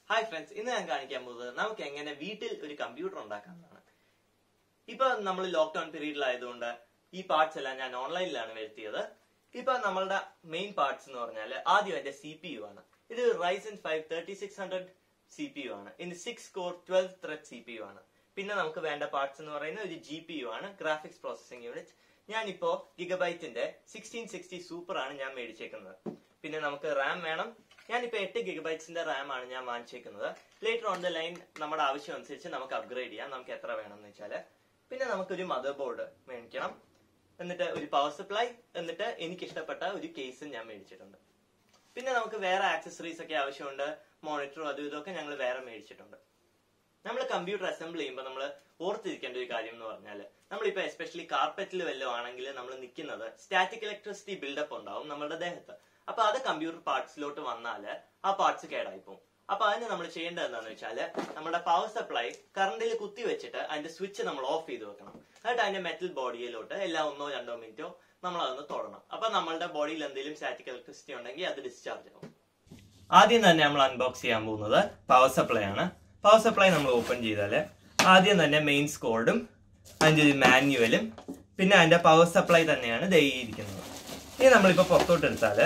hi friends ഇന്ന് ഞാൻ കാണിക്കാൻ പോകുന്നത് നമുക്ക് എങ്ങനെ വീട്ടിൽ ഒരു കമ്പ്യൂട്ടർ ഉണ്ടാക്കാമെന്നാണ് ഇപ്പൊ നമ്മൾ ലോക്ക്ഡൌൺ പീരീഡിലായതുകൊണ്ട് ഈ പാർട്സ് എല്ലാം ഞാൻ ഓൺലൈനിലാണ് വരുത്തിയത് ഇപ്പൊ നമ്മളുടെ മെയിൻ പാർട്സ് എന്ന് പറഞ്ഞാൽ ആദ്യം എന്റെ സി പി യു ആണ് ഇത് Ryzen five thirty six hundred C P U ആണ് ഇത് six core twelve thread C P U ആണ് പിന്നെ നമുക്ക് വേണ്ട പാർട്സ് എന്ന് പറയുന്നത് ഒരു ജി പി യു ആണ് ഗ്രാഫിക്സ് പ്രോസസിംഗ് യൂണിറ്റ് ഞാനിപ്പോ ഗിഗബൈറ്റിന്റെ സിക്സ്റ്റീൻ സിക്സ്റ്റി സൂപ്പർ ആണ് ഞാൻ മേടിച്ചേക്കുന്നത് പിന്നെ നമുക്ക് റാം വേണം ഞാനിപ്പോ എട്ട് ഗിഗബൈറ്റ്സിന്റെ റാം ആണ് ഞാൻ വാങ്ങിച്ചേക്കുന്നത് ലേറ്റർ ഓൺ ദ ലൈൻ നമ്മുടെ ആവശ്യം അനുസരിച്ച് നമുക്ക് അപ്ഗ്രേഡ് ചെയ്യാം നമുക്ക് എത്ര വേണം എന്ന് വെച്ചാല് പിന്നെ നമുക്കൊരു മദർ ബോർഡ് മേടിക്കണം എന്നിട്ട് ഒരു പവർ സപ്ലൈ എന്നിട്ട് എനിക്ക് ഇഷ്ടപ്പെട്ട ഒരു കേസും ഞാൻ മേടിച്ചിട്ടുണ്ട് പിന്നെ നമുക്ക് വേറെ ആക്സസറീസ് ഒക്കെ ആവശ്യമുണ്ട് മോണിറ്ററും അതും ഇതൊക്കെ ഞങ്ങൾ വേറെ മേടിച്ചിട്ടുണ്ട് നമ്മൾ കമ്പ്യൂട്ടർ അസംബിൾ ചെയ്യുമ്പോൾ നമ്മൾ ഓർത്തിരിക്കേണ്ട ഒരു കാര്യം എന്ന് പറഞ്ഞാൽ നമ്മളിപ്പോ എസ്പെഷ്യലി കാർപ്പറ്റിൽ വല്ലതും ആണെങ്കിൽ നമ്മൾ നിൽക്കുന്നത് സ്റ്റാറ്റിക് ഇലക്ട്രിസിറ്റി ബിൽഡപ്പ് ഉണ്ടാവും നമ്മുടെ ദേഹത്ത് അപ്പൊ അത് കമ്പ്യൂട്ടർ പാർട്സിലോട്ട് വന്നാൽ ആ പാർട്സ് കേടായി പോകും അപ്പൊ അതിന് നമ്മൾ ചെയ്യേണ്ടത് എന്താണെന്ന് വെച്ചാല് നമ്മുടെ പവർ സപ്ലൈ കറണ്ടിൽ കുത്തി വെച്ചിട്ട് അതിന്റെ സ്വിച്ച് നമ്മൾ ഓഫ് ചെയ്ത് വെക്കണം എന്നിട്ട് അതിന്റെ മെറ്റൽ ബോഡിയിലോട്ട് എല്ലാ ഒന്നോ രണ്ടോ മിനിറ്റോ നമ്മൾ അതൊന്ന് തൊടണം അപ്പൊ നമ്മളുടെ ബോഡിയിൽ എന്തെങ്കിലും സ്റ്റാറ്റിക് ഇലക്ട്രിസിറ്റി ഉണ്ടെങ്കിൽ അത് ഡിസ്ചാർജ് ആവും ആദ്യം തന്നെ നമ്മൾ അൺബോക്സ് ചെയ്യാൻ പോകുന്നത് പവർ സപ്ലൈ ആണ് പവർ സപ്ലൈ നമ്മൾ ഓപ്പൺ ചെയ്താൽ ആദ്യം തന്നെ മെയിൻ സ്കോർഡും അതിൻ്റെ ഒരു മാനുവലും പിന്നെ അതിന്റെ പവർ സപ്ലൈ തന്നെയാണ് ദേ ഈ ഇരിക്കുന്നത് ഇനി നമ്മളിപ്പോൾ പുറത്തോട്ട് എടുത്താൽ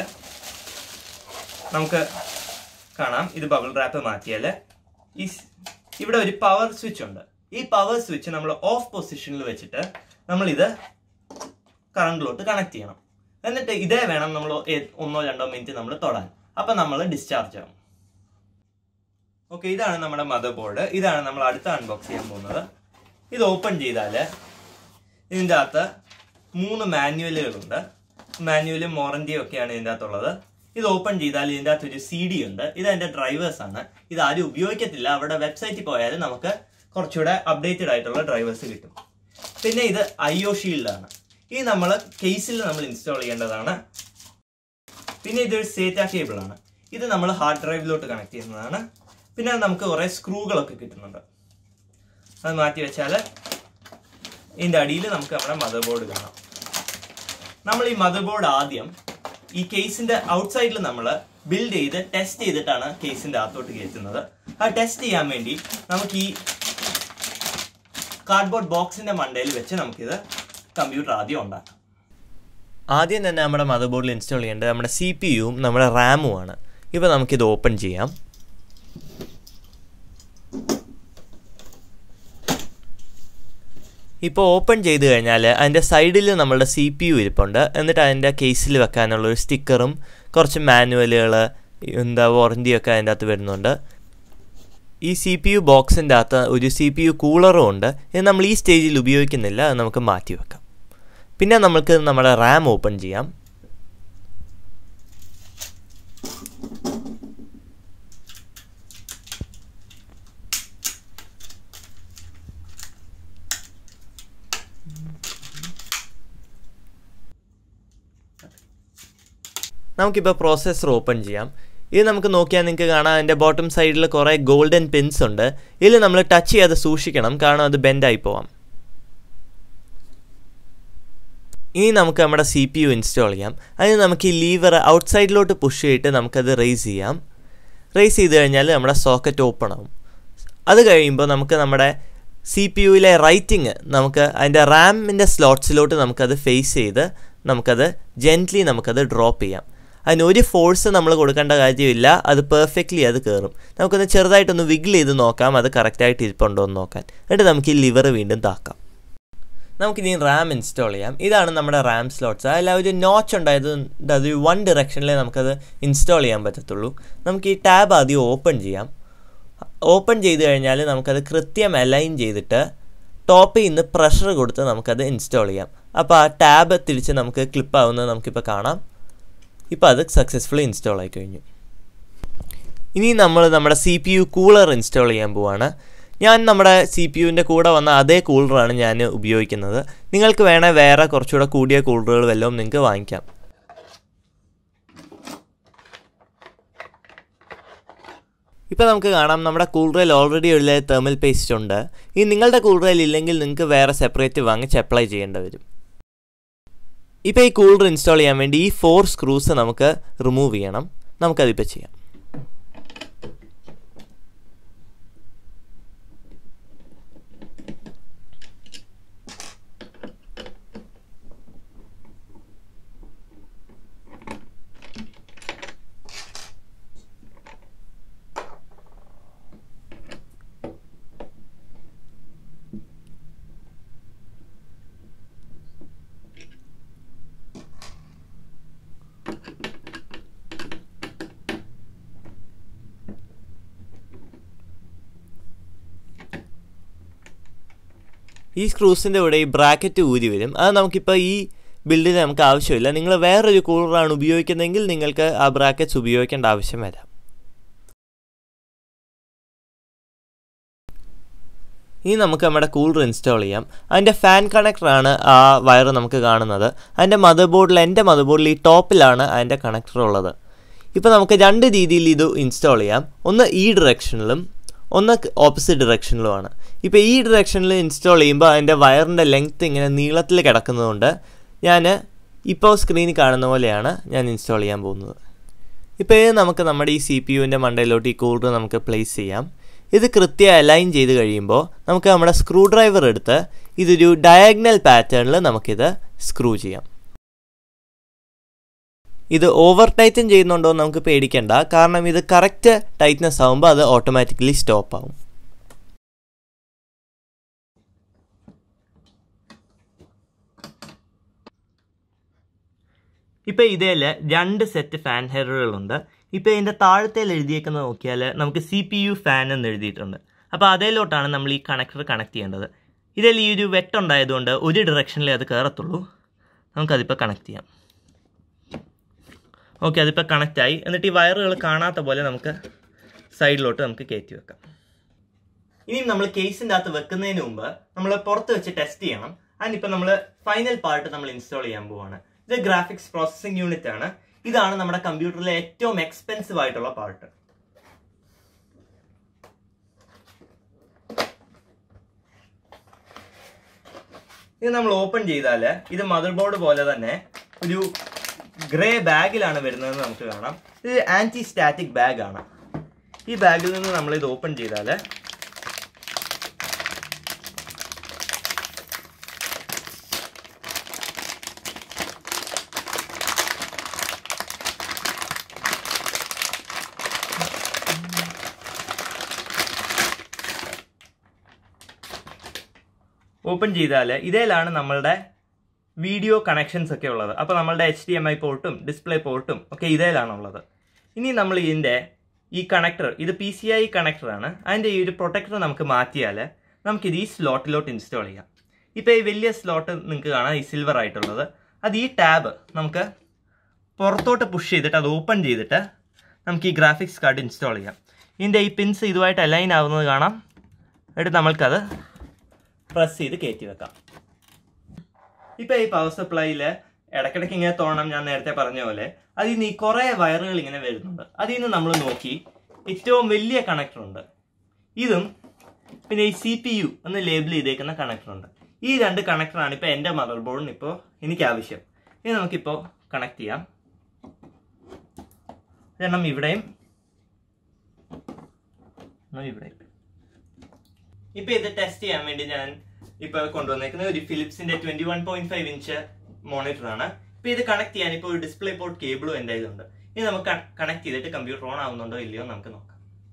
നമുക്ക് കാണാം ഇത് ബബിൾ റാപ്പ് മാറ്റിയാൽ ഈ സ്- ഇവിടെ ഒരു പവർ സ്വിച്ച് ഉണ്ട് ഈ പവർ സ്വിച്ച് നമ്മൾ ഓഫ് പൊസിഷനിൽ വെച്ചിട്ട് നമ്മൾ ഇത് കറണ്ടിലോട്ട് കണക്ട് ചെയ്യണം എന്നിട്ട് ഇതേ വേണം നമ്മൾ ഒന്നോ രണ്ടോ മിനിറ്റ് നമ്മൾ തൊടാൻ അപ്പൊ നമ്മൾ ഡിസ്ചാർജ് ആവും ഓക്കെ ഇതാണ് നമ്മുടെ മദർ ബോർഡ് ഇതാണ് നമ്മൾ അടുത്ത അൺബോക്സ് ചെയ്യാൻ പോകുന്നത് ഇത് ഓപ്പൺ ചെയ്താൽ ഇതിൻ്റെ അകത്ത് മൂന്ന് മാനുവലുകളുണ്ട് മാനുവലും വാറന്റിയും ഒക്കെയാണ് ഇതിൻ്റെ അകത്തുള്ളത് ഇത് ഓപ്പൺ ചെയ്താൽ ഇതിൻ്റെ അകത്ത് ഒരു സി ഡി ഉണ്ട് ഇത് അതിന്റെ ഡ്രൈവേഴ്സ് ആണ് ഇത് ആരും ഉപയോഗിക്കത്തില്ല അവിടെ വെബ്സൈറ്റിൽ പോയാൽ നമുക്ക് കുറച്ചുകൂടെ അപ്ഡേറ്റഡ് ആയിട്ടുള്ള ഡ്രൈവേഴ്സ് കിട്ടും പിന്നെ ഇത് ഐ ഒ ഷീൽഡ് ആണ് ഇത് നമ്മൾ കേസിൽ നമ്മൾ ഇൻസ്റ്റാൾ ചെയ്യേണ്ടതാണ് പിന്നെ ഇതൊരു സേറ്റ കേബിൾ ആണ് ഇത് നമ്മൾ ഹാർഡ് ഡ്രൈവിലോട്ട് കണക്ട് ചെയ്യുന്നതാണ് പിന്നെ നമുക്ക് കുറെ സ്ക്രൂകളൊക്കെ കിട്ടുന്നുണ്ട് അത് മാറ്റി വെച്ചാൽ ഇതിന്റെ അടിയിൽ നമുക്ക് നമ്മുടെ മദർ ബോർഡ് കാണാം നമ്മൾ ഈ മദർ ബോർഡ് ആദ്യം ഈ കേസിന്റെ ഔട്ട്സൈഡിൽ നമ്മൾ ബിൽഡ് ചെയ്ത് ടെസ്റ്റ് ചെയ്തിട്ടാണ് കേസിന്റെ അകത്തോട്ട് കയറ്റുന്നത് അത് ടെസ്റ്റ് ചെയ്യാൻ വേണ്ടി നമുക്ക് ഈ കാർഡ്ബോർഡ് ബോക്സിന്റെ മണ്ടയിൽ വെച്ച് നമുക്കിത് കമ്പ്യൂട്ടർ ആദ്യം ഉണ്ടാക്കാം ആദ്യം തന്നെ നമ്മുടെ മദർ ബോർഡിൽ ഇൻസ്റ്റാൾ ചെയ്യേണ്ടത് നമ്മുടെ സി പി യുവും നമ്മുടെ റാമുമാണ് ഇപ്പോൾ നമുക്കിത് ഓപ്പൺ ചെയ്യാം ഇപ്പോൾ ഓപ്പൺ ചെയ്ത് കഴിഞ്ഞാൽ അതിൻ്റെ സൈഡിൽ നമ്മളുടെ സി പി യു ഇരിപ്പുണ്ട് എന്നിട്ട് അതിൻ്റെ കേസിൽ വെക്കാനുള്ള ഒരു സ്റ്റിക്കറും കുറച്ച് മാനുവലുകൾ എന്താ വാറൻറ്റിയൊക്കെ അതിൻ്റെ അകത്ത് വരുന്നുണ്ട് ഈ സി പി യു ബോക്സിൻ്റെ അകത്ത് ഒരു സി പി യു കൂളറും ഉണ്ട് ഇത് നമ്മൾ ഈ സ്റ്റേജിൽ ഉപയോഗിക്കുന്നില്ല അത് നമുക്ക് മാറ്റി വെക്കാം പിന്നെ നമുക്ക് നമ്മുടെ റാം ഓപ്പൺ ചെയ്യാം നമുക്കിപ്പോൾ പ്രോസസ്സർ ഓപ്പൺ ചെയ്യാം ഇത് നമുക്ക് നോക്കിയാൽ നിങ്ങൾക്ക് കാണാം അതിൻ്റെ ബോട്ടം സൈഡിൽ കുറേ ഗോൾഡൻ പിൻസ് ഉണ്ട് ഇതിൽ നമ്മൾ ടച്ച് ചെയ്യാതെ സൂക്ഷിക്കണം കാരണം അത് ബെൻഡായി പോവാം ഇനി നമുക്ക് നമ്മുടെ സി പി യു ഇൻസ്റ്റാൾ ചെയ്യാം അതിന് നമുക്ക് ഈ ലീവർ ഔട്ട്സൈഡിലോട്ട് പുഷ് ചെയ്തിട്ട് നമുക്കത് റേസ് ചെയ്യാം റേസ് ചെയ്ത് കഴിഞ്ഞാൽ നമ്മുടെ സോക്കറ്റ് ഓപ്പൺ ആവും അത് കഴിയുമ്പോൾ നമുക്ക് നമ്മുടെ സി പി യുവിലെ റൈറ്റിംഗ് നമുക്ക് അതിൻ്റെ റാമിൻ്റെ സ്ലോട്ട്സിലോട്ട് നമുക്കത് ഫേസ് ചെയ്ത് നമുക്കത് ജെൻറ്റ്ലി നമുക്കത് ഡ്രോപ്പ് ചെയ്യാം അതിന് ഒരു ഫോഴ്സ് നമ്മൾ കൊടുക്കേണ്ട കാര്യമില്ല അത് പെർഫെക്റ്റ്ലി അത് കയറും നമുക്കൊന്ന് ചെറുതായിട്ടൊന്ന് വിഗിൾ ചെയ്ത് നോക്കാം അത് കറക്റ്റായിട്ട് ഇരിപ്പുണ്ടോ എന്ന് നോക്കാൻ എന്നിട്ട് നമുക്ക് ഈ ലിവർ വീണ്ടും താക്കാം നമുക്കിനി റാം ഇൻസ്റ്റാൾ ചെയ്യാം ഇതാണ് നമ്മുടെ റാം സ്ലോട്ട്സ് അതിൽ ഒരു നോച്ച് ഉണ്ടായത് അത് വൺ ഡിറക്ഷനിലേ നമുക്കത് ഇൻസ്റ്റാൾ ചെയ്യാൻ പറ്റത്തുള്ളൂ നമുക്ക് ഈ ടാബ് ആദ്യം ഓപ്പൺ ചെയ്യാം ഓപ്പൺ ചെയ്ത് കഴിഞ്ഞാൽ നമുക്കത് കൃത്യം അലൈൻ ചെയ്തിട്ട് ടോപ്പിൽ നിന്ന് പ്രഷർ കൊടുത്ത് നമുക്കത് ഇൻസ്റ്റാൾ ചെയ്യാം അപ്പോൾ ആ ടാബ് തിരിച്ച് നമുക്ക് ക്ലിപ്പ് ആവുന്നത് നമുക്കിപ്പോൾ കാണാം ഇപ്പോൾ അത് സക്സസ്ഫുള്ളി ഇൻസ്റ്റാൾ ആയി കഴിഞ്ഞു ഇനി നമ്മൾ നമ്മുടെ C P U cooler install ചെയ്യാൻ പോവാണ് ഞാൻ നമ്മുടെ സി പി യുവിൻ്റെ കൂടെ വന്ന അതേ കൂളറാണ് ഞാൻ ഉപയോഗിക്കുന്നത് നിങ്ങൾക്ക് വേണേൽ വേറെ കുറച്ചുകൂടെ കൂടിയ കൂളറുകൾ വല്ലതും നിങ്ങൾക്ക് വാങ്ങിക്കാം ഇപ്പോൾ നമുക്ക് കാണാം നമ്മുടെ കൂളറിൽ ഓൾറെഡി ഉള്ള തെർമൽ പേസ്റ്റ് ഉണ്ട് ഇനി നിങ്ങളുടെ കൂളറിൽ ഇല്ലെങ്കിൽ നിങ്ങൾക്ക് വേറെ സെപ്പറേറ്റ് വാങ്ങിച്ച് അപ്ലൈ ചെയ്യേണ്ടി വരും ഇപ്പോൾ ഈ കൂളർ ഇൻസ്റ്റാൾ ചെയ്യാൻ വേണ്ടി ഈ ഫോർ സ്ക്രൂസ് നമുക്ക് റിമൂവ് ചെയ്യണം നമുക്കതിപ്പോൾ ചെയ്യാം ഈ സ്ക്രൂസിൻ്റെ കൂടെ ഈ ബ്രാക്കറ്റ് ഊരി വരും അത് നമുക്കിപ്പോൾ ഈ ബിൽഡിൽ നമുക്ക് ആവശ്യമില്ല നിങ്ങൾ വേറൊരു കൂളറാണ് ഉപയോഗിക്കുന്നതെങ്കിൽ നിങ്ങൾക്ക് ആ ബ്രാക്കറ്റ്സ് ഉപയോഗിക്കേണ്ട ആവശ്യം വരാം ഇനി നമുക്ക് നമ്മുടെ കൂളർ ഇൻസ്റ്റാൾ ചെയ്യാം അതിൻ്റെ ഫാൻ കണക്ടറാണ് ആ വയർ നമുക്ക് കാണുന്നത് അതിൻ്റെ മദർ ബോർഡിൽ എൻ്റെ മദർ ബോർഡിൽ ഈ ടോപ്പിലാണ് അതിൻ്റെ കണക്ടർ ഉള്ളത് ഇപ്പോൾ നമുക്ക് രണ്ട് രീതിയിൽ ഇത് ഇൻസ്റ്റാൾ ചെയ്യാം ഒന്ന് ഈ ഡിറക്ഷനിലും ഒന്ന് ഓപ്പോസിറ്റ് ഡിറക്ഷനിലുമാണ് ഇപ്പോൾ ഈ ഡിറക്ഷനിൽ ഇൻസ്റ്റാൾ ചെയ്യുമ്പോൾ അതിൻ്റെ വയറിൻ്റെ ലെങ്ത്ത് ഇങ്ങനെ നീളത്തിൽ കിടക്കുന്നതുകൊണ്ട് ഞാൻ ഇപ്പോൾ സ്ക്രീനിൽ കാണുന്ന പോലെയാണ് ഞാൻ ഇൻസ്റ്റാൾ ചെയ്യാൻ പോകുന്നത് ഇപ്പോൾ ഇത് നമുക്ക് നമ്മുടെ ഈ സി പി യുവിൻ്റെ മണ്ടയിലോട്ട് ഈ കൂളർ നമുക്ക് പ്ലേസ് ചെയ്യാം ഇത് കൃത്യം അലൈൻ ചെയ്ത് കഴിയുമ്പോൾ നമുക്ക് നമ്മുടെ സ്ക്രൂ ഡ്രൈവർ എടുത്ത് ഇതൊരു ഡയഗ്നൽ പാറ്റേണിൽ നമുക്കിത് സ്ക്രൂ ചെയ്യാം ഇത് ഓവർ ടൈറ്റൻ ചെയ്യുന്നുണ്ടോ എന്ന് നമുക്ക് പേടിക്കണ്ട കാരണം ഇത് കറക്റ്റ് ടൈറ്റ്നെസ് ആകുമ്പോൾ അത് ഓട്ടോമാറ്റിക്കലി സ്റ്റോപ്പ് ആവും ഇപ്പൊ ഇതിൽ രണ്ട് സെറ്റ് ഫാൻ ഹെയറുകളുണ്ട് ഇപ്പൊ ഇതിന്റെ താഴത്തേൽ എഴുതിയേക്കുന്നത് നോക്കിയാൽ നമുക്ക് സി പി യു ഫാൻ എന്ന് എഴുതിയിട്ടുണ്ട് അപ്പോൾ അതിലോട്ടാണ് നമ്മൾ ഈ കണക്ടർ കണക്ട് ചെയ്യേണ്ടത് ഇതിൽ ഈ ഒരു വെട്ടുണ്ടായതുകൊണ്ട് ഒരു ഡിറക്ഷനിലേ അത് കയറത്തുള്ളൂ നമുക്കതിപ്പോൾ കണക്ട് ചെയ്യാം ഓക്കെ അതിപ്പോൾ കണക്റ്റ് ആയി എന്നിട്ട് ഈ വയറുകൾ കാണാത്ത പോലെ നമുക്ക് സൈഡിലോട്ട് നമുക്ക് കയറ്റി വെക്കാം ഇനി നമ്മൾ കേസിൻ്റെ അകത്ത് വെക്കുന്നതിന് മുമ്പ് നമ്മൾ പുറത്ത് വെച്ച് ടെസ്റ്റ് ചെയ്യണം അതിനിപ്പോൾ നമ്മൾ ഫൈനൽ പാർട്ട് നമ്മൾ ഇൻസ്റ്റാൾ ചെയ്യാൻ പോവാണ് ഇത് ഗ്രാഫിക്സ് പ്രോസസ്സിംഗ് യൂണിറ്റ് ആണ് ഇതാണ് നമ്മുടെ കമ്പ്യൂട്ടറിലെ ഏറ്റവും എക്സ്പെൻസീവ് ആയിട്ടുള്ള പാർട്ട് ഇത് നമ്മൾ ഓപ്പൺ ചെയ്താൽ ഇത് മദർ ബോർഡ് പോലെ തന്നെ ഒരു ഗ്രേ ബാഗിലാണ് വരുന്നതെന്ന് നമുക്ക് കാണാം ഇത് ആന്റി സ്റ്റാറ്റിക് ബാഗ് ആണ് ഈ ബാഗിൽ നിന്ന് നമ്മൾ ഇത് ഓപ്പൺ ചെയ്താൽ ഓപ്പൺ ചെയ്താൽ ഇതിലാണ് നമ്മളുടെ വീഡിയോ കണക്ഷൻസ് ഒക്കെ ഉള്ളത് അപ്പോൾ നമ്മളുടെ എച്ച് ഡി എം ഐ പോർട്ടും ഡിസ്പ്ലേ പോർട്ടും ഒക്കെ ഇതിലാണ് ഉള്ളത് ഇനി നമ്മൾ ഇതിൻ്റെ ഈ കണക്ടർ ഇത് പി സി ഐ കണക്ടറാണ് അതിൻ്റെ ഈ ഒരു പ്രൊട്ടക്ടർ നമുക്ക് മാറ്റിയാൽ നമുക്കിത് ഈ സ്ലോട്ടിലോട്ട് ഇൻസ്റ്റാൾ ചെയ്യാം ഇപ്പോൾ ഈ വലിയ സ്ലോട്ട് നിങ്ങൾക്ക് കാണാം ഈ സിൽവർ ആയിട്ടുള്ളത് അത് ഈ ടാബ് നമുക്ക് പുറത്തോട്ട് പുഷ് ചെയ്തിട്ട് അത് ഓപ്പൺ ചെയ്തിട്ട് നമുക്ക് ഈ ഗ്രാഫിക്സ് കാർഡ് ഇൻസ്റ്റാൾ ചെയ്യാം ഇതിൻ്റെ ഈ പിൻസ് ഇതുമായിട്ട് അലൈൻ ആവുന്നത് കാണാം എന്നിട്ട് നമ്മൾക്കത് പ്രസ് ചെയ്ത് കയറ്റി വെക്കാം ഇപ്പൊ ഈ പവർ സപ്ലൈയിൽ ഇടയ്ക്കിടയ്ക്ക് ഇങ്ങനെ തോന്നണം ഞാൻ നേരത്തെ പറഞ്ഞ പോലെ അതിൽ നിന്ന് ഈ കുറെ വയറുകൾ ഇങ്ങനെ വരുന്നുണ്ട് അതിൽ നിന്ന് നമ്മൾ നോക്കി ഏറ്റവും വലിയ കണക്ടർ ഉണ്ട് ഇതും പിന്നെ ഈ സി പി യു എന്ന് ലേബിൾ ചെയ്തേക്കുന്ന കണക്ടർ ഉണ്ട് ഈ രണ്ട് കണക്ടറാണ് ഇപ്പൊ എന്റെ മദർ ബോർഡിന് ഇപ്പോൾ എനിക്ക് ആവശ്യം ഇത് നമുക്കിപ്പോൾ കണക്ട് ചെയ്യാം ഒരെണ്ണം ഇവിടെയും ഒരെണ്ണം ഇവിടെയും ഇപ്പൊ ഇത് ടെസ്റ്റ് ചെയ്യാൻ വേണ്ടി ഞാൻ ഇപ്പൊ കൊണ്ടുവന്നേക്കുന്നത് ഒരു ഫിലിപ്സിന്റെ twenty one point five inch monitor ആണ് ഇപ്പൊ ഇത് കണക്ട് ചെയ്യാൻ ഇപ്പോൾ ഒരു ഡിസ്പ്ലേ പോർട്ട് കേബിളും എൻ്റെ കയ്യിലുണ്ട് ഇത് നമുക്ക് കണക്ട് ചെയ്തിട്ട് കമ്പ്യൂട്ടർ ഓൺ ആവുന്നുണ്ടോ ഇല്ലയോ നമുക്ക് നോക്കാം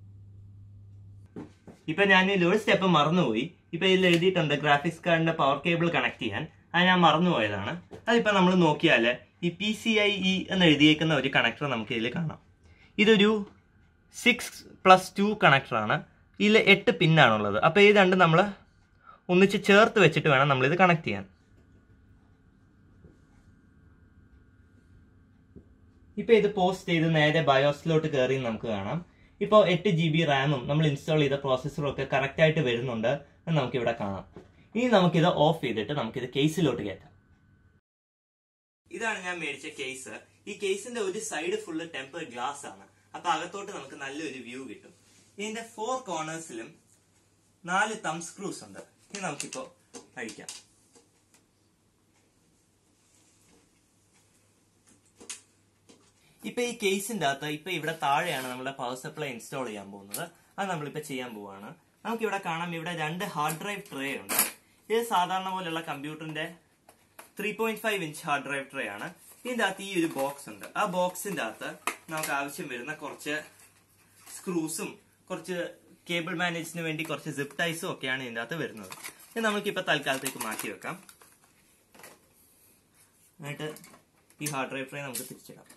ഇപ്പൊ ഞാൻ ഇതിൽ ഒരു സ്റ്റെപ്പ് മറന്നുപോയി ഇപ്പൊ ഇതിൽ എഴുതിയിട്ടുണ്ട് ഗ്രാഫിക്സ് കാർഡിന്റെ പവർ കേബിൾ കണക്ട് ചെയ്യാൻ അത് ഞാൻ മറന്നുപോയതാണ് അതിപ്പോ നമ്മൾ നോക്കിയാൽ ഈ പി സി ഐ ഇ എന്ന് എഴുതിയേക്കുന്ന ഒരു കണക്ടർ നമുക്ക് ഇതിൽ കാണാം ഇതൊരു സിക്സ് പ്ലസ് ടു കണക്ടറാണ് ഇതിൽ എട്ട് പിന്നാണുള്ളത് അപ്പോൾ ഈ രണ്ട് നമ്മൾ ഒന്നിച്ച് ചേർത്ത് വെച്ചിട്ട് വേണം നമ്മളിത് കണക്ട് ചെയ്യാൻ ഇപ്പോൾ ഇത് പോസ്റ്റ് ചെയ്ത് നേരെ ബയോസിലോട്ട് കയറി നമുക്ക് കാണാം ഇപ്പോൾ എട്ട് ജി ബി റാമും നമ്മൾ ഇൻസ്റ്റാൾ ചെയ്ത പ്രോസസ്സറും ഒക്കെ കറക്റ്റ് ആയിട്ട് വരുന്നുണ്ട് എന്ന് നമുക്കിവിടെ കാണാം ഇനി നമുക്കിത് ഓഫ് ചെയ്തിട്ട് നമുക്കിത് കേസിലോട്ട് കയറ്റാം ഇതാണ് ഞാൻ മേടിച്ച കേസ് ഈ കേസിന്റെ ഒരു സൈഡ് ഫുള്ള് ടെമ്പേർഡ് ഗ്ലാസ് ആണ് അപ്പൊ അകത്തോട്ട് നമുക്ക് നല്ലൊരു വ്യൂ കിട്ടും ഇതിന്റെ ഫോർ കോർണേഴ്സിലും നാല് തം സ്ക്രൂസ് ഉണ്ട് ഇത് നമുക്കിപ്പോ അഴിക്കാം ഇപ്പൊ ഈ കേസിന്റെ അകത്ത് ഇപ്പൊ ഇവിടെ താഴെയാണ് നമ്മുടെ പവർ സപ്ലൈ ഇൻസ്റ്റാൾ ചെയ്യാൻ പോകുന്നത് അത് നമ്മളിപ്പോ ചെയ്യാൻ പോവാണ് നമുക്ക് ഇവിടെ കാണാം ഇവിടെ രണ്ട് ഹാർഡ് ഡ്രൈവ് ട്രേ ഉണ്ട് ഇത് സാധാരണ പോലെയുള്ള കമ്പ്യൂട്ടറിന്റെ three point five inch hard drive tray ആണ് ഇതിന്റെ അകത്ത് ഈ ഒരു ബോക്സ് ഉണ്ട് ആ ബോക്സിന്റെ അകത്ത് നമുക്ക് ആവശ്യം വരുന്ന കുറച്ച് സ്ക്രൂസും കുറച്ച് കേബിൾ മാനേജിന് വേണ്ടി കുറച്ച് സിപ്പ് ടൈസും ഒക്കെയാണ് ഇതിന്റെ അകത്ത് വരുന്നത് ഇത് നമുക്ക് ഇപ്പൊ തൽക്കാലത്തേക്ക് മാറ്റി വെക്കാം എന്നിട്ട് ഈ ഹാർഡ് ഡ്രൈവ് ട്രേ നമുക്ക് തിരിച്ചിടാം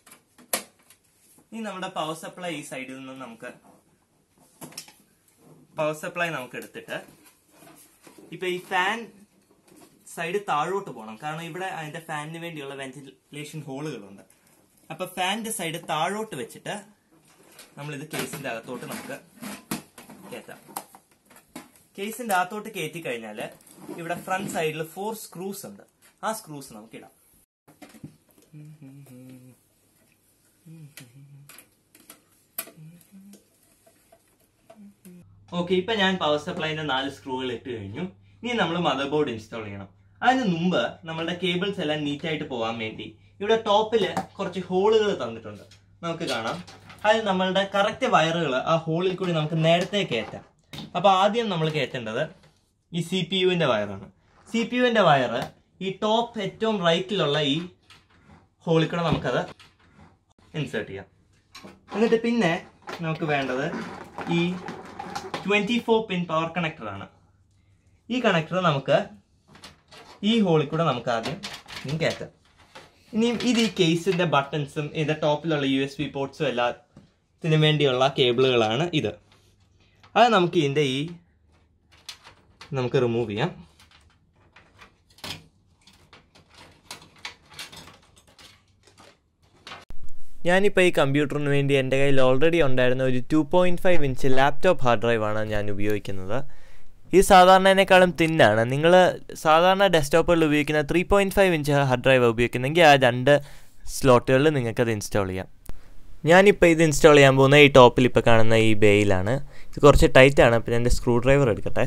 ഇനി നമ്മുടെ പവർ സപ്ലൈ ഈ സൈഡിൽ നിന്ന് നമുക്ക് പവർ സപ്ലൈ നമുക്ക് എടുത്തിട്ട് ഇപ്പൊ ഈ ഫാൻ സൈഡ് താഴോട്ട് പോകണം കാരണം ഇവിടെ അതിന്റെ ഫാനിന് വേണ്ടിയുള്ള വെന്റിലേഷൻ ഹോളുകളുണ്ട് അപ്പൊ ഫാനിന്റെ സൈഡ് താഴോട്ട് വെച്ചിട്ട് നമ്മൾ ഇത് കേസിന്റെ അകത്തോട്ട് നമുക്ക് കയറ്റാം കേസിന്റെ അകത്തോട്ട് കയറ്റി കഴിഞ്ഞാല് ഇവിടെ ഫ്രണ്ട് സൈഡിൽ ഫോർ സ്ക്രൂസ് ഉണ്ട് ആ സ്ക്രൂസ് നമുക്ക് ഇടാം ഓക്കെ ഇപ്പൊ ഞാൻ പവർ സപ്ലൈന്റെ നാല് സ്ക്രൂകൾ ഇട്ട് കഴിഞ്ഞു ഇനി നമ്മൾ മദർ ബോർഡ് ഇൻസ്റ്റാൾ ചെയ്യണം അതിന് മുമ്പ് നമ്മളുടെ കേബിൾസ് എല്ലാം നീറ്റ് ആയിട്ട് പോകാൻ വേണ്ടി ഇവിടെ ടോപ്പില് കുറച്ച് ഹോളുകൾ തന്നിട്ടുണ്ട് നമുക്ക് കാണാം അത് നമ്മളുടെ കറക്റ്റ് വയറുകൾ ആ ഹോളിൽ കൂടി നമുക്ക് നേരത്തെ കയറ്റാം അപ്പൊ ആദ്യം നമ്മൾ കയറ്റേണ്ടത് ഈ സി പി യുവിന്റെ വയറാണ് സി പി യുവിന്റെ വയറ് ഈ ടോപ്പ് ഏറ്റവും റൈറ്റിലുള്ള ഈ ഹോളിൽ കൂടെ നമുക്കത് ഇൻസേർട്ട് ചെയ്യാം എന്നിട്ട് പിന്നെ നമുക്ക് വേണ്ടത് ഈ twenty four pin power connector ആണ് ഈ കണക്ടർ നമുക്ക് ഈ ഹോളിൽ കൂടെ നമുക്ക് ആദ്യം ഇനി കയറ്റാം ഇനിയും ഇത് ഈ കേസിന്റെ ബട്ടൺസും ഇതിന്റെ ടോപ്പിലുള്ള യു എസ് ബി പോർട്സും എല്ലാത്തിനും വേണ്ടിയുള്ള കേബിളുകളാണ് ഇത് അത് നമുക്ക് ഇതിന്റെ ഈ നമുക്ക് റിമൂവ് ചെയ്യാം ഞാനിപ്പോൾ ഈ കമ്പ്യൂട്ടറിന് വേണ്ടി എൻ്റെ കയ്യിൽ ഓൾറെഡി ഉണ്ടായിരുന്ന ഒരു two point five inch laptop hard ഡ്രൈവാണ് ഞാൻ ഉപയോഗിക്കുന്നത് ഇത് സാധാരണേക്കാളും തിന്നാണ് നിങ്ങൾ സാധാരണ ഡെസ്ക്ടോപ്പുകളിൽ ഉപയോഗിക്കുന്ന three point five inch hard drive ഉപയോഗിക്കുന്നെങ്കിൽ ആ രണ്ട് സ്ലോട്ടുകളിൽ നിങ്ങൾക്കത് ഇൻസ്റ്റാൾ ചെയ്യാം ഞാനിപ്പോൾ ഇത് ഇൻസ്റ്റാൾ ചെയ്യാൻ പോകുന്ന ഈ ടോപ്പിൽ ഇപ്പോൾ കാണുന്ന ഈ ബേയിലാണ് ഇത് കുറച്ച് ടൈറ്റാണ് അപ്പോൾ ഞാൻ എൻ്റെ സ്ക്രൂ ഡ്രൈവർ എടുക്കട്ടെ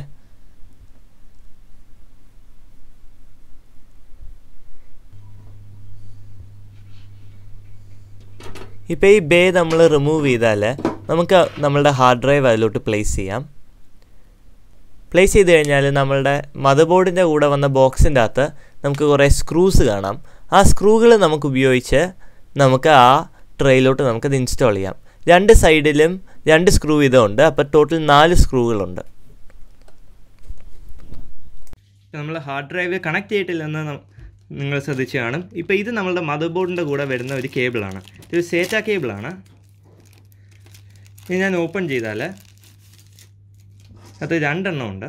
ഇപ്പോൾ ഈ ബേ നമ്മൾ റിമൂവ് ചെയ്താൽ നമുക്ക് നമ്മളുടെ ഹാർഡ് ഡ്രൈവ് അതിലോട്ട് പ്ലേസ് ചെയ്യാം പ്ലേസ് ചെയ്ത് കഴിഞ്ഞാൽ നമ്മളുടെ മദർ ബോർഡിൻ്റെ കൂടെ വന്ന ബോക്സിൻ്റെ അകത്ത് നമുക്ക് കുറേ സ്ക്രൂസ് കാണാം ആ സ്ക്രൂകൾ നമുക്ക് ഉപയോഗിച്ച് നമുക്ക് ആ ട്രെയിലോട്ട് നമുക്കത് ഇൻസ്റ്റാൾ ചെയ്യാം രണ്ട് സൈഡിലും രണ്ട് സ്ക്രൂ വീതമുണ്ട് അപ്പോൾ ടോട്ടൽ നാല് സ്ക്രൂകളുണ്ട് നമ്മൾ ഹാർഡ് ഡ്രൈവ് കണക്ട് ചെയ്തിട്ടില്ലെന്ന് നം- നിങ്ങൾ ശ്രദ്ധിച്ച് കാണും ഇപ്പോൾ ഇത് നമ്മളുടെ മദർ ബോർഡിൻ്റെ കൂടെ വരുന്ന ഒരു കേബിളാണ് ഇത് സേറ്റ കേബിളാണ് ഇത് ഞാൻ ഓപ്പൺ ചെയ്താൽ അത് രണ്ടെണ്ണം ഉണ്ട്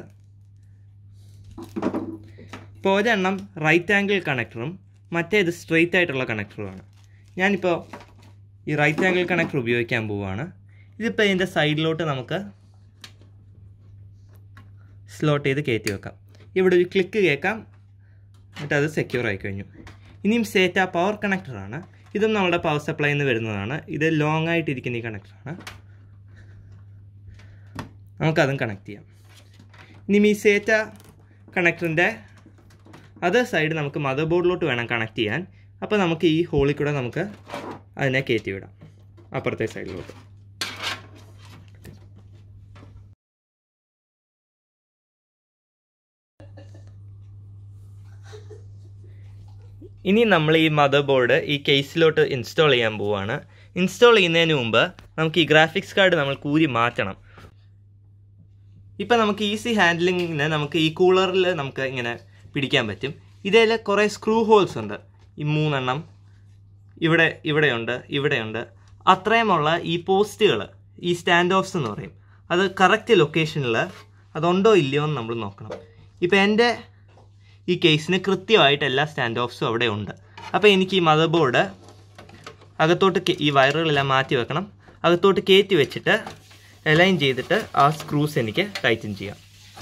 ഇപ്പോൾ ഒരെണ്ണം റൈറ്റ് ആംഗിൾ കണക്ടറും മറ്റേത് സ്ട്രെയിറ്റ് ആയിട്ടുള്ള കണക്ടറുമാണ് ഞാനിപ്പോൾ ഈ റൈറ്റ് ആംഗിൾ കണക്ടർ ഉപയോഗിക്കാൻ പോവുകയാണ് ഇതിപ്പോൾ ഇതിൻ്റെ സൈഡിലോട്ട് നമുക്ക് സ്ലോട്ട് ചെയ്ത് കയറ്റി വെക്കാം ഇവിടെ ഒരു ക്ലിക്ക് കേൾക്കാം എന്നിട്ട് അത് സെക്യൂർ ആയി കഴിഞ്ഞു ഇനിയും സേറ്റ പവർ കണക്ടറാണ് ഇതും നമ്മുടെ പവർ സപ്ലൈയിൽ നിന്ന് വരുന്നതാണ് ഇത് ലോങ് ആയിട്ടിരിക്കുന്ന ഈ കണക്ടറാണ് നമുക്കതും കണക്ട് ചെയ്യാം ഇനിയും ഈ സേറ്റ കണക്ടറിൻ്റെ അതർ സൈഡ് നമുക്ക് മദർ ബോർഡിലോട്ട് വേണം കണക്ട് ചെയ്യാൻ അപ്പോൾ നമുക്ക് ഈ ഹോളിൽ കൂടെ നമുക്ക് അതിനെ കയറ്റി വിടാം അപ്പുറത്തെ സൈഡിലോട്ട് ഇനി നമ്മൾ ഈ മദർ ബോർഡ് ഈ കേസിലോട്ട് ഇൻസ്റ്റാൾ ചെയ്യാൻ പോവുകയാണ് ഇൻസ്റ്റാൾ ചെയ്യുന്നതിന് മുമ്പ് നമുക്ക് ഈ ഗ്രാഫിക്സ് കാർഡ് നമ്മൾ കൂരി മാറ്റണം ഇപ്പം നമുക്ക് ഈസി ഹാൻഡ്ലിങ്ങിന് നമുക്ക് ഈ കൂളറിൽ നമുക്ക് ഇങ്ങനെ പിടിക്കാൻ പറ്റും ഇതിൽ കുറേ സ്ക്രൂ ഹോൾസ് ഉണ്ട് ഈ മൂന്നെണ്ണം ഇവിടെ ഇവിടെയുണ്ട് ഇവിടെയുണ്ട് അത്രയുമുള്ള ഈ പോസ്റ്റുകൾ ഈ സ്റ്റാൻഡ് ഓഫ്സ് എന്ന് പറയും അത് കറക്റ്റ് ലൊക്കേഷനിൽ അതുണ്ടോ ഇല്ലയോ എന്ന് നമ്മൾ നോക്കണം ഇപ്പം എൻ്റെ ഈ കേസിന് കൃത്യമായിട്ട് എല്ലാ സ്റ്റാൻഡ് ഓഫ്സും അവിടെ ഉണ്ട് അപ്പോൾ എനിക്ക് ഈ മദർ ബോർഡ് അകത്തോട്ട് കേ- ഈ വയറുകളെല്ലാം മാറ്റി വെക്കണം അകത്തോട്ട് കയറ്റി വെച്ചിട്ട് അലൈൻ ചെയ്തിട്ട് ആ സ്ക്രൂസ് എനിക്ക് ടൈറ്റൻ ചെയ്യാം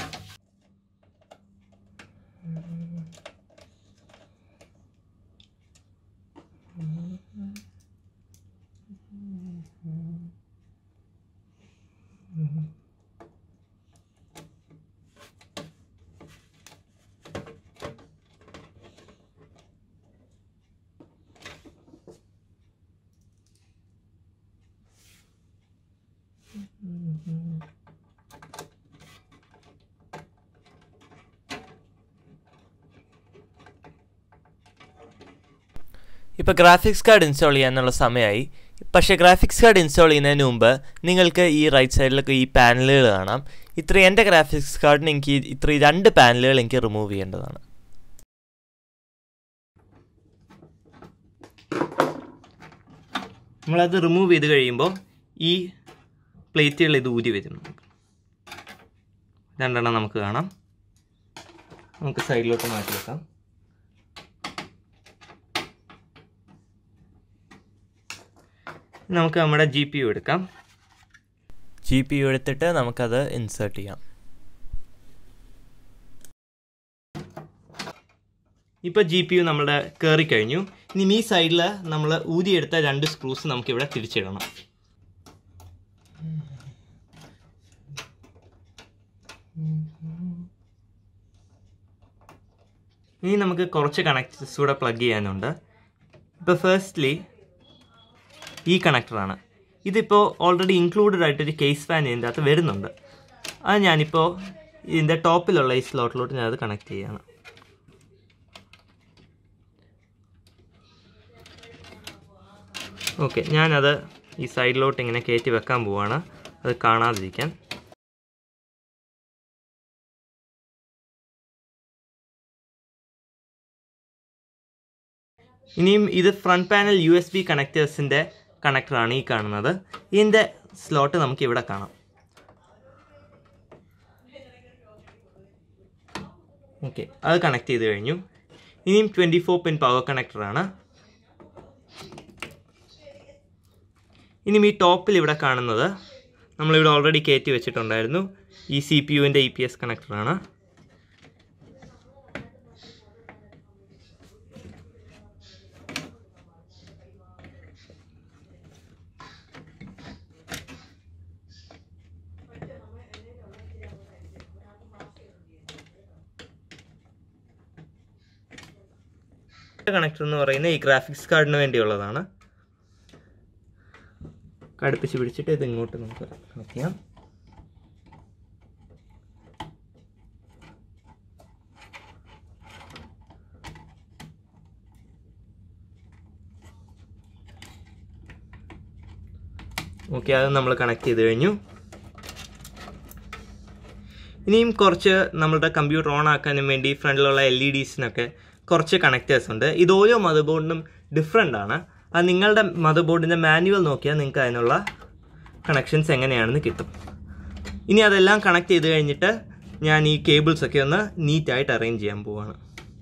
ഇപ്പോൾ ഗ്രാഫിക്സ് കാർഡ് ഇൻസ്റ്റാൾ ചെയ്യാനുള്ള സമയമായി പക്ഷേ ഗ്രാഫിക്സ് കാർഡ് ഇൻസ്റ്റാൾ ചെയ്യുന്നതിന് മുമ്പ് നിങ്ങൾക്ക് ഈ റൈറ്റ് സൈഡിലൊക്കെ ഈ പാനലുകൾ കാണാം ഇത്ര എൻ്റെ ഗ്രാഫിക്സ് കാർഡിന് എനിക്ക് ഇത്ര രണ്ട് പാനലുകൾ എനിക്ക് റിമൂവ് ചെയ്യേണ്ടതാണ് നമ്മളത് റിമൂവ് ചെയ്ത് കഴിയുമ്പോൾ ഈ പ്ലേറ്റുകൾ ഇത് ഊരി വരും നമുക്ക് രണ്ടെണ്ണം നമുക്ക് കാണാം നമുക്ക് സൈഡിലോട്ട് മാറ്റി വെക്കാം നമുക്ക് നമ്മുടെ ജി പി യു എടുക്കാം ജി പി യു എടുത്തിട്ട് നമുക്കത് ഇൻസേർട്ട് ചെയ്യാം ഇപ്പോൾ ജി പി യു നമ്മുടെ കയറി കഴിഞ്ഞു ഇനി ഈ സൈഡിൽ നമ്മൾ ഊരിയെടുത്ത രണ്ട് സ്ക്രൂസ് നമുക്കിവിടെ തിരിച്ചിടണം ഇനി നമുക്ക് കുറച്ച് കണക്ടേഴ്സ് കൂടെ പ്ലഗ് ചെയ്യാനുണ്ട് ഇപ്പോൾ ഫസ്റ്റ്ലി ഈ കണക്ടറാണ് ഇതിപ്പോൾ ഓൾറെഡി ഇൻക്ലൂഡഡ് ആയിട്ടൊരു കേസ് ഫാൻ ഇതിൻ്റെ അകത്ത് വരുന്നുണ്ട് അത് ഞാനിപ്പോൾ ഇതിൻ്റെ ടോപ്പിലുള്ള ഈ സ്ലോട്ടിലോട്ട് ഞാനത് കണക്ട് ചെയ്യാണ് ഓക്കെ ഞാനത് ഈ സൈഡിലോട്ട് ഇങ്ങനെ കയറ്റി വെക്കാൻ പോവാണ് അത് കാണാതിരിക്കാൻ ഇനിയും ഇത് front panel U S B കണക്റ്റേഴ്സിൻ്റെ കണക്ടറാണ് ഈ കാണുന്നത് ഇതിൻ്റെ സ്ലോട്ട് നമുക്ക് ഇവിടെ കാണാം ഓക്കെ അത് കണക്ട് ചെയ്ത് കഴിഞ്ഞു ഇനിയും ട്വൻറ്റി ഫോർ പിൻ പവർ കണക്ടറാണ് ഇനിയും ഈ ടോപ്പിൽ ഇവിടെ കാണുന്നത് നമ്മളിവിടെ ഓൾറെഡി കയറ്റി വെച്ചിട്ടുണ്ടായിരുന്നു ഈ സി പി യുവിൻ്റെ ഇ പി എസ് കണക്ടറാണ് കണക്ടർ എന്ന് പറയുന്നത് ഈ ഗ്രാഫിക്സ് കാർഡിന് വേണ്ടിയുള്ളതാണ് കടുപ്പിച്ച് പിടിച്ചിട്ട് ഇത് ഇങ്ങോട്ട് നമുക്ക് കണക്ട് ചെയ്യാം ഓക്കെ അത് നമ്മൾ കണക്ട് ചെയ്ത് കഴിഞ്ഞു ഇനിയും കുറച്ച് നമ്മളുടെ കമ്പ്യൂട്ടർ ഓൺ ആക്കാനും വേണ്ടി ഫ്രണ്ടിലുള്ള എൽ ഇ ഡീസിനൊക്കെ കുറച്ച് കണക്റ്റേഴ്സ് ഉണ്ട് ഇത് ഓരോ മദർ ബോർഡിനും ഡിഫറെൻ്റ് ആണ് അത് നിങ്ങളുടെ മദർ ബോർഡിൻ്റെ മാനുവൽ നോക്കിയാൽ നിങ്ങൾക്ക് അതിനുള്ള കണക്ഷൻസ് എങ്ങനെയാണെന്ന് കിട്ടും ഇനി അതെല്ലാം കണക്ട് ചെയ്ത് കഴിഞ്ഞിട്ട് ഞാൻ ഈ കേബിൾസ് ഒക്കെ ഒന്ന് നീറ്റായിട്ട് അറേഞ്ച് ചെയ്യാൻ പോവാണ്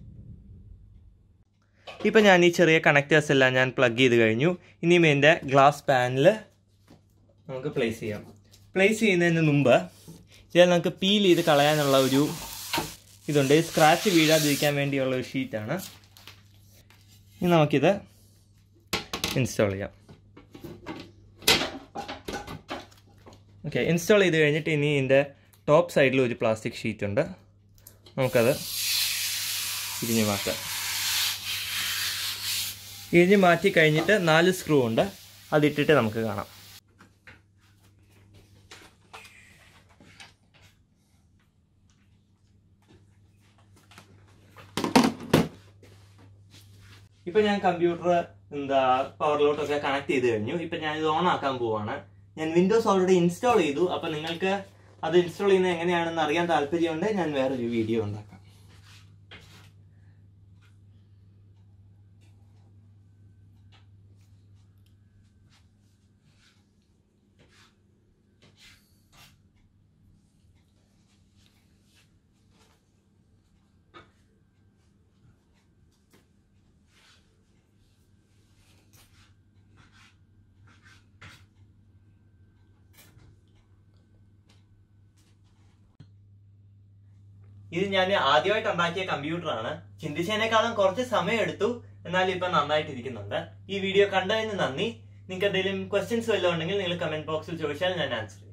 ഇപ്പം ഞാൻ ഈ ചെറിയ കണക്റ്റേഴ്സ് എല്ലാം ഞാൻ പ്ലഗ് ചെയ്ത് കഴിഞ്ഞു ഇനിയും എൻ്റെ ഗ്ലാസ് പാനിൽ നമുക്ക് പ്ലേസ് ചെയ്യാം പ്ലേസ് ചെയ്യുന്നതിന് മുമ്പ് ഇതിൽ നമുക്ക് പീൽ ചെയ്ത് കളയാനുള്ള ഒരു ഇതുണ്ട് സ്ക്രാച്ച് വീഴാതിരിക്കാൻ വേണ്ടിയുള്ള ഒരു ഷീറ്റാണ് ഇനി നമുക്കിത് ഇൻസ്റ്റാൾ ചെയ്യാം ഓക്കെ ഇൻസ്റ്റാൾ ചെയ്ത് കഴിഞ്ഞിട്ട് ഇനി ഇതിൻ്റെ ടോപ്പ് സൈഡിൽ ഒരു പ്ലാസ്റ്റിക് ഷീറ്റ് ഉണ്ട് നമുക്കത് ഇരിഞ്ഞ് മാറ്റാം ഇരിഞ്ഞ് മാറ്റി കഴിഞ്ഞിട്ട് നാല് സ്ക്രൂ ഉണ്ട് അതിട്ടിട്ട് നമുക്ക് കാണാം ഇപ്പൊ ഞാൻ കമ്പ്യൂട്ടർ എന്താ പവറിലോട്ടൊക്കെ കണക്ട് ചെയ്ത് കഴിഞ്ഞു ഇപ്പൊ ഞാൻ ഇത് ഓൺ ആക്കാൻ പോവാണ് ഞാൻ വിൻഡോസ് ഓൾറെഡി ഇൻസ്റ്റാൾ ചെയ്തു അപ്പൊ നിങ്ങൾക്ക് അത് ഇൻസ്റ്റാൾ ചെയ്യുന്നത് എങ്ങനെയാണെന്ന് അറിയാൻ താല്പര്യമുണ്ട് ഞാൻ വേറൊരു വീഡിയോ ഉണ്ടാക്കാം ഇത് ഞാൻ ആദ്യമായിട്ട് ഉണ്ടാക്കിയ കമ്പ്യൂട്ടറാണ് ചിന്തിച്ചതിനേക്കാളും കുറച്ച് സമയം എടുത്തു എന്നാലും ഇപ്പൊ നന്നായിട്ട് ഇരിക്കുന്നുണ്ട് ഈ വീഡിയോ കണ്ടതിന് നന്ദി നിങ്ങൾക്ക് എന്തെങ്കിലും ക്വസ്റ്റ്യൻസ് വല്ലതും ഉണ്ടെങ്കിൽ നിങ്ങൾ കമന്റ് ബോക്സിൽ ചോദിച്ചാൽ ഞാൻ ആൻസർ ചെയ്യും